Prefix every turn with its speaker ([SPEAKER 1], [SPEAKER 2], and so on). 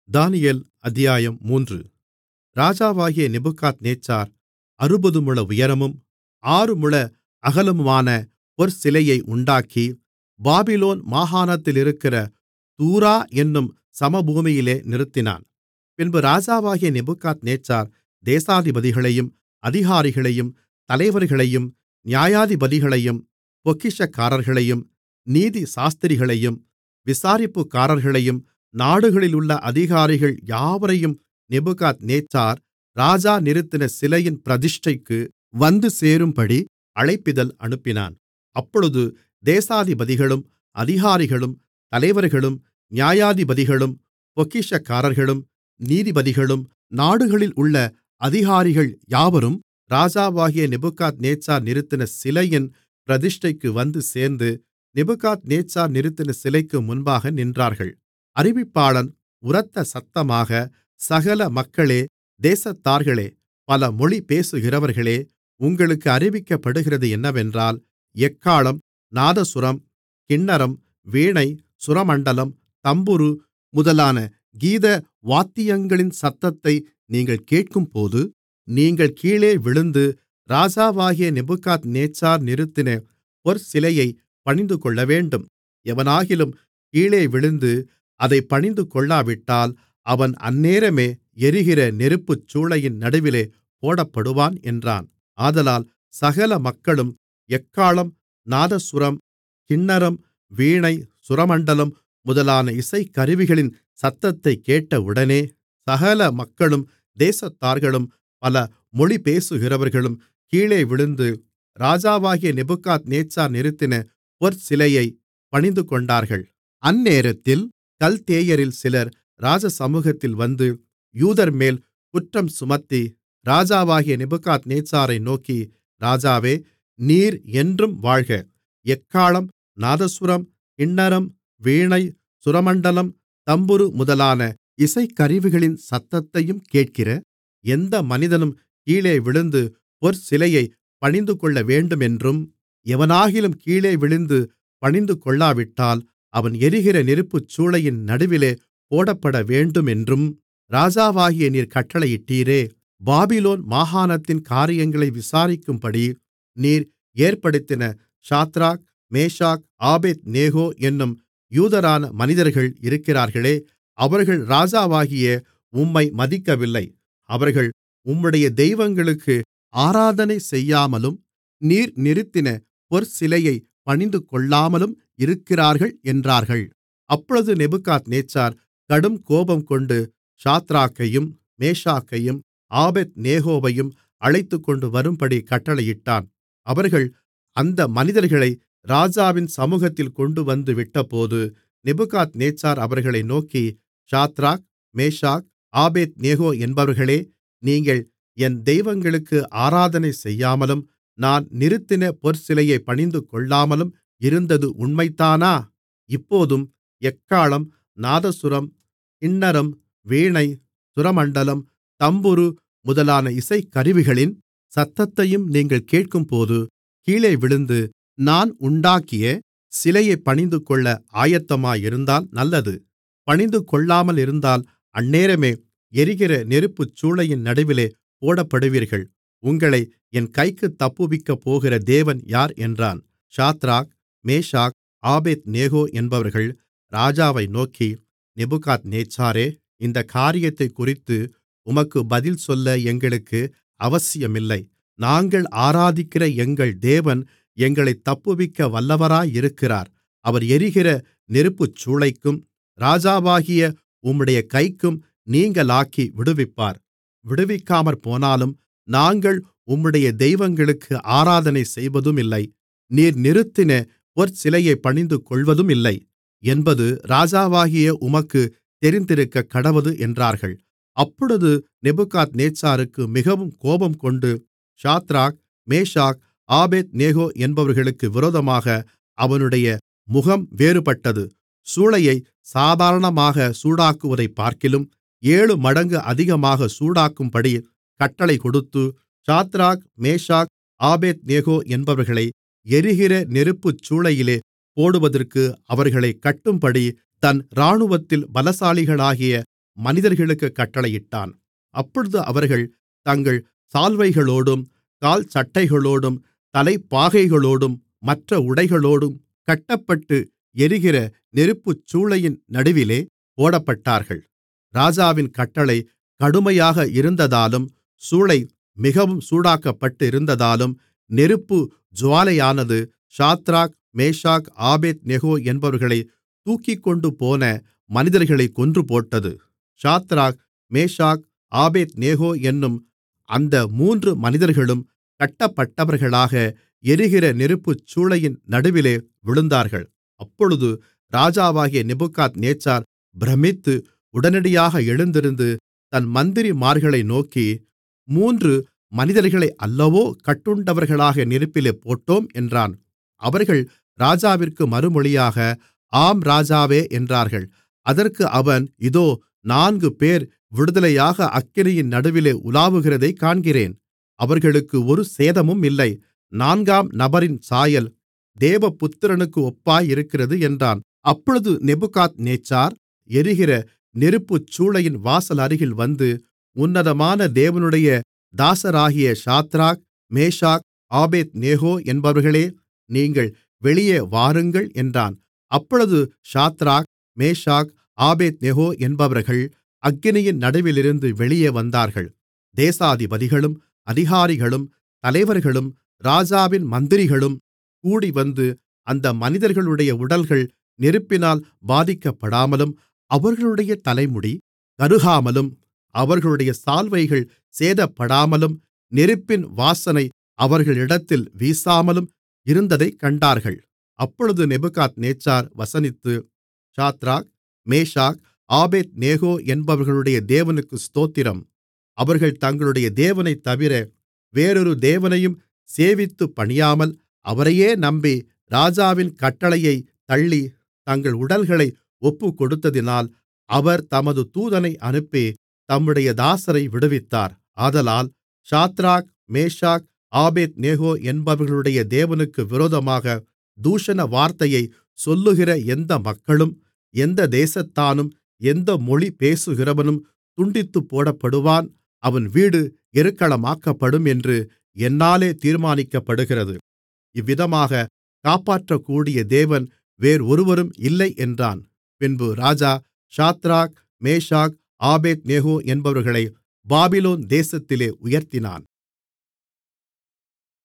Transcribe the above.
[SPEAKER 1] தானியேல் அத்தியாயம் மூன்று ராஜாவாகிய நேபுகாத்நேச்சார் அறுபது முழ உயரமும் ஆறு முழ அகலமுமான பொற்சிலையை உண்டாக்கி பாபிலோன் மாகாணத்திலிருக்கிற தூரா என்னும் சமபூமியிலே நிறுத்தினான் பின்பு ராஜாவாகிய நேபுகாத்நேச்சார் தேசாதிபதிகளையும் அதிகாரிகளையும் தலைவர்களையும் நியாயாதிபதிகளையும் பொக்கிஷக்காரர்களையும் நீதிசாஸ்திரிகளையும் விசாரிப்புக்காரர்களையும் நாடுகளிலுள்ள அதிகாரிகள் யாவரையும் நேபுகாத்நேச்சார் ராஜா நிறுத்தின சிலையின் பிரதிஷ்டைக்கு வந்துசேரும்படி அழைப்பிதழ் அனுப்பினான் அப்பொழுது தேசாதிபதிகளும் அதிகாரிகளும் தலைவர்களும் நியாயாதிபதிகளும் பொக்கிஷக்காரர்களும் நீதிபதிகளும் நாடுகளில் உள்ள அதிகாரிகள் யாவரும் ராஜாவாகிய நேபுகாத்நேச்சார் நிறுத்தின சிலையின் பிரதிஷ்டைக்கு வந்து சேர்ந்து நேபுகாத்நேச்சார் நிறுத்தின சிலைக்கு முன்பாக நின்றார்கள் அறிவிப்பாளன் உரத்த சத்தமாக சகல மக்களே தேசத்தார்களே பல மொழி பேசுகிறவர்களே உங்களுக்கு அறிவிக்கப்படுகிறது என்னவென்றால் எக்காளம் நாதசுரம் கின்னரம் வீணை சுரமண்டலம் தம்புரு முதலான கீத வாத்தியங்களின் சத்தத்தை நீங்கள் கேட்கும்போது நீங்கள் கீழே விழுந்து ராஜாவாகிய நேபுகாத்நேச்சார் நிறுத்தின பொற்சிலையைப் பணிந்துகொள்ளவேண்டும் எவனாகிலும் கீழே விழுந்து அதைப் பணிந்துகொள்ளாவிட்டால் அவன் அந்நேரமே எரிகிற நெருப்புச் சூளையின் நடுவிலே போடப்படுவான் என்றான் ஆதலால் சகல மக்களும் எக்காளம் நாதசுரம் கின்னரம் வீணை சுரமண்டலம் முதலான இசைக்கருவிகளின் சத்தத்தைக் கேட்டவுடனே சகல மக்களும் தேசத்தார்களும் பல மொழி பேசுகிறவர்களும் கீழே விழுந்து ராஜாவாகிய நேபுகாத்நேச்சார் நிறுத்தின பொற்சிலையைப் பணிந்துகொண்டார்கள் அந்நேரத்தில் கல்தேயரில் சிலர் ராஜசமுகத்தில் வந்து யூதர்மேல் குற்றம் சுமத்தி ராஜாவாகிய நேபுகாத்நேச்சாரை நோக்கி ராஜாவே நீர் என்றும் வாழ்க எக்காளம் நாதசுரம் கின்னரம் வீணை சுரமண்டலம் தம்புரு முதலான இசைக்கருவிகளின் சத்தத்தையும் கேட்கிற எந்த மனிதனும் கீழே விழுந்து பொற்சிலையைப் பணிந்துகொள்ளவேண்டுமென்றும் எவனாகிலும் கீழே விழுந்து பணிந்துகொள்ளாவிட்டால் அவன் எரிகிற நெருப்புச் சூளையின் நடுவிலே போடப்படவேண்டுமென்றும் ராஜாவாகிய நீர் கட்டளையிட்டீரே பாபிலோன் மாகாணத்தின் காரியங்களை விசாரிக்கும்படி நீர் ஏற்படுத்தின சாத்ராக் மேஷாக் ஆபேத்நேகோ என்னும் யூதரான மனிதர்கள் இருக்கிறார்களே அவர்கள் ராஜாவாகிய உம்மை மதிக்கவில்லை அவர்கள் உம்முடைய தெய்வங்களுக்கு ஆராதனை செய்யாமலும் நீர் நிறுத்தின பொற்சிலையைப் பணிந்துகொள்ளாமலும் இருக்கிறார்கள் என்றார்கள் அப்பொழுது நேபுகாத்நேச்சார் கடும் கோபங்கொண்டு சாத்ராக்கையும் மேஷாக்கையும் ஆபேத்நேகோவையும் அழைத்துக்கொண்டு வரும்படி கட்டளையிட்டான் அவர்கள் அந்த மனிதர்களை ராஜாவின் சமுகத்தில் கொண்டுவந்து விட்டபோது நேபுகாத்நேச்சார் அவர்களை நோக்கி சாத்ராக் மேஷாக் ஆபேத்நேகோ என்பவர்களே நீங்கள் என் தெய்வங்களுக்கு ஆராதனை செய்யாமலும் நான் நிறுத்தின பொற்சிலையைப் பணிந்துகொள்ளாமலும் இருந்தது உண்மைதானா இப்போதும் எக்காளம் நாதசுரம் கின்னரம் வீணை சுரமண்டலம் தம்புரு முதலான இசைக்கருவிகளின் சத்தத்தையும் நீங்கள் கேட்கும்போது கீழே விழுந்து நான் உண்டாக்கிய சிலையைப் பணிந்துகொள்ள ஆயத்தமாயிருந்தால் நல்லது பணிந்துகொள்ளாமலிருந்தால் அந்நேரமே எரிகிற நெருப்புச் சூளையின் நடுவிலே போடப்படுவீர்கள் உங்களை என் கைக்குத் தப்புவிக்கப்போகிற தேவன் யார் என்றான் சாத்ராக் மேஷாக் ஆபேத்நேகோ என்பவர்கள் ராஜாவை நோக்கி நேபுகாத்நேச்சாரே இந்தக் காரியத்தைக்குறித்து உமக்கு பதில் சொல்ல எங்களுக்கு அவசியமில்லை நாங்கள் ஆராதிக்கிற எங்கள் தேவன் எங்களைத் தப்புவிக்க வல்லவராயிருக்கிறார் அவர் எரிகிற நெருப்புச் சூளைக்கும் ராஜாவாகிய உம்முடைய கைக்கும் நீங்கலாக்கி விடுவிப்பார் விடுவிக்காமற்போனாலும் நாங்கள் உம்முடைய தெய்வங்களுக்கு ஆராதனை செய்வதுமில்லை நீர் நிறுத்தின பொற்சிலையைப் பணிந்துகொள்வதுமில்லை என்பது ராஜாவாகிய உமக்குத் தெரிந்திருக்கக்கடவது என்றார்கள் அப்பொழுது நேபுகாத்நேச்சாருக்கு மிகவும் கோபம்கொண்டு சாத்ராக் மேஷாக் ஆபேத்நேகோ என்பவர்களுக்கு விரோதமாக அவனுடைய முகம் வேறுபட்டது சூளையைச் சாதாரணமாக சூடாக்குவதைப்பார்க்கிலும் ஏழு மடங்கு அதிகமாக சூடாக்கும்படி கட்டளை கொடுத்து சாத்ராக் மேஷாக் ஆபேத்நேகோ என்பவர்களை எரிகிற நெருப்புச் சூளையிலே போடுவதற்கு அவர்களைக் கட்டும்படி தன் இராணுவத்தில் பலசாலிகளாகிய மனிதர்களுக்குக் கட்டளையிட்டான் அப்பொழுது அவர்கள் தங்கள் சால்வைகளோடும் கால்சட்டைகளோடும் தலைப்பாகைகளோடும் மற்ற உடைகளோடும் கட்டப்பட்டு எரிகிற நெருப்புச்சூளையின் நடுவிலே போடப்பட்டார்கள் ராஜாவின் கட்டளை கடுமையாக இருந்ததாலும் சூளை மிகவும் சூடாக்கப்பட்டிருந்ததாலும் நெருப்பு ஜூவாலையானது சாத்ராக் மேஷாக் ஆபேத்நேகோ என்பவர்களைத் தூக்கிக்கொண்டுபோன மனிதர்களைக் கொன்றுபோட்டது சாத்ராக் மேஷாக் ஆபேத்நேகோ என்னும் அந்த மூன்று மனிதர்களும் கட்டப்பட்டவர்களாக எரிகிற நெருப்புச்சூளையின் நடுவிலே விழுந்தார்கள் அப்பொழுது ராஜாவாகிய நேபுகாத்நேச்சார் பிரமித்து உடனடியாக எழுந்திருந்து தன் மந்திரிமார்களை நோக்கி மூன்று மனிதர்களை அல்லவோ கட்டுண்டவர்களாக நெருப்பிலே போட்டோம் என்றான் அவர்கள் ராஜாவிற்கு மறுமொழியாக ஆம் ராஜாவே என்றார்கள் அதற்கு அவன் இதோ நான்குபேர் விடுதலையாக அக்கினியின் நடுவிலே உலாவுகிறதைக் காண்கிறேன் அவர்களுக்கு ஒரு சேதமும் இல்லை நான்காம் நபரின் சாயல் தேவபுத்திரனுக்கு ஒப்பாயிருக்கிறது என்றான் அப்பொழுது நேபுகாத்நேச்சார் எரிகிற நெருப்புச்சூளையின் வாசல் அருகில் வந்து உன்னதமான தேவனுடைய தாசராகிய சாத்ராக் மேஷாக் ஆபேத்நேகோ என்பவர்களே நீங்கள் வெளியே வாருங்கள் என்றான் அப்பொழுது சாத்ராக் மேஷாக் ஆபேத்நேகோ என்பவர்கள் அக்கினியின் நடுவிலிருந்து வெளியே வந்தார்கள் தேசாதிபதிகளும் அதிகாரிகளும் தலைவர்களும் ராஜாவின் மந்திரிகளும் கூடிவந்து அந்த மனிதர்களுடைய உடல்கள் நெருப்பினால் பாதிக்கப்படாமலும் அவர்களுடைய தலைமுடி கருகாமலும் அவர்களுடைய சால்வைகள் சேதப்படாமலும் நெருப்பின் வாசனை அவர்களிடத்தில் வீசாமலும் இருந்ததைக் கண்டார்கள் அப்பொழுது நேபுகாத்நேச்சார் வசனித்து சாத்ராக் மேஷாக் ஆபேத்நேகோ என்பவர்களுடைய தேவனுக்கு ஸ்தோத்திரம் அவர்கள் தங்களுடைய தேவனைத் தவிர வேறொரு தேவனையும் சேவித்துப் பணியாமல் அவரையே நம்பி ராஜாவின் கட்டளையைத் தள்ளி தங்கள் உடல்களை ஒப்புக்கொடுத்ததினால் அவர் தமது தூதனை அனுப்பி தம்முடைய தாசரை விடுவித்தார் ஆதலால் சாத்ராக் மேஷாக் ஆபேத்நேகோ என்பவர்களுடைய தேவனுக்கு விரோதமாக தூஷண வார்த்தையைச் சொல்லுகிற எந்த மக்களும் எந்த தேசத்தானும் எந்த மொழி பேசுகிறவனும் துண்டித்துப்போடப்படுவான் அவன் வீடு எருக்களமாக்கப்படும் என்று என்னாலே தீர்மானிக்கப்படுகிறது இவ்விதமாக காப்பாற்றக்கூடிய தேவன் வேறொருவரும் இல்லை என்றான் பின்பு ராஜா சாத்ராக் மேஷாக் ஆபேத்நேகோ என்பவர்களை பாபிலோன் தேசத்திலே உயர்த்தினான்